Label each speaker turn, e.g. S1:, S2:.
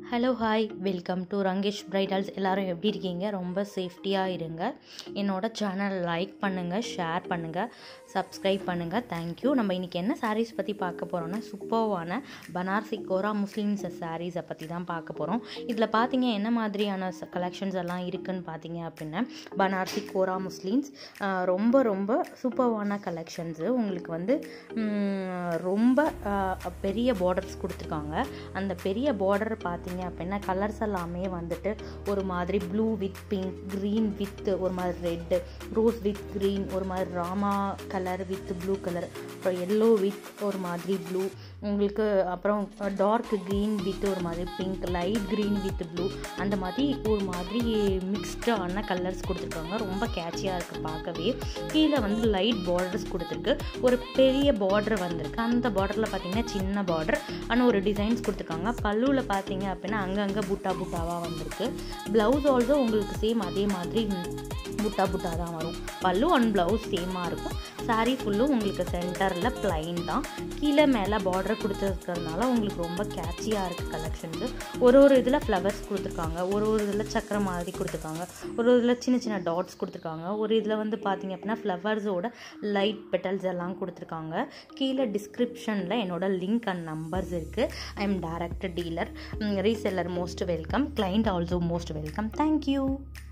S1: hello hi welcome to Rangesh bridals எல்லோரும் எப்படி இருக்கீங்க ரொம்ப சேஃப்டியாக இருங்க என்னோட சேனல் லைக் பண்ணுங்கள் ஷேர் பண்ணுங்கள் சப்ஸ்கிரைப் பண்ணுங்கள் தேங்க்யூ நம்ம இன்றைக்கி என்ன சாரீஸ் பற்றி பார்க்க போகிறோம்னா சூப்பர்வான பனாரசி கோரா முஸ்லீம்ஸ் சாரீஸை பற்றி தான் பார்க்க போகிறோம் இதில் பார்த்தீங்க என்ன மாதிரியான கலெக்ஷன்ஸ் எல்லாம் இருக்குதுன்னு பார்த்தீங்க அப்படின்னா பனாரசி கோரா முஸ்லீம்ஸ் ஆஹ், ரொம்ப ரொம்ப சூப்பர்வான கலெக்ஷன்ஸு உங்களுக்கு வந்து ம், ரொம்ப ஆஹ், பெரிய பார்டர்ஸ் கொடுத்துருக்காங்க அந்த பெரிய பார்டர் பார்த்தீங்க அப்படின்னா கலர்ஸ் எல்லாமே வந்துட்டு ஒரு மாதிரி blue with pink green with ஒரு மாதிரி ரெட்டு ரோஸ் வித் க்ரீன் ஒரு மாதிரி ராமா கலர் வித் ப்ளூ கலர் அப்புறம் எல்லோ வித் ஒரு மாதிரி ப்ளூ உங்களுக்கு அப்புறம் டார்க் க்ரீன் வித் ஒரு மாதிரி pink light green with blue அந்த மாதிரி ஒரு மாதிரி மிக்ஸ்டான கலர்ஸ் கொடுத்துருக்காங்க ரொம்ப கேட்சியாக இருக்குது பார்க்கவே கீழே வந்து லைட் பார்டர்ஸ் கொடுத்துருக்கு ஒரு பெரிய பார்டர் வந்திருக்கு அந்த பார்டரில் பார்த்தீங்கன்னா சின்ன பார்டர் ஆனால் ஒரு டிசைன்ஸ் கொடுத்துருக்காங்க பல்லுவில் பார்த்தீங்க அப்படின்னா அங்கங்கே புட்டா புட்டாவாக வந்திருக்கு ப்ளவுஸ் ஆல்சோ உங்களுக்கு சேம் அதே மாதிரி புட்டா புட்டா தான் வரும் பல்லு அண்ட் ப்ளவுஸ் சேமாக இருக்கும் saree ஃபுல்லும் உங்களுக்கு சென்டரில் பிளைன் தான் கீழே மேலே பார்டர் கொடுத்துருக்கறதுனால உங்களுக்கு ரொம்ப கேட்சியாக இருக்குது கலெக்ஷன்ஸு ஒரு ஒரு இதில் ஃப்ளவர்ஸ் கொடுத்துருக்காங்க ஒரு ஒரு இதில் சக்கரை மாதிரி கொடுத்துருக்காங்க ஒரு ஒரு இதில் சின்ன சின்ன டாட்ஸ் கொடுத்துருக்காங்க ஒரு இதில் வந்து பார்த்தீங்க அப்படின்னா ஃப்ளவர்ஸோட லைட் பெட்டல்ஸ் எல்லாம் கொடுத்துருக்காங்க கீழே டிஸ்கிரிப்ஷனில் என்னோட லிங்க் அண்ட் நம்பர்ஸ் இருக்குது I am direct dealer reseller most welcome client also most welcome thank you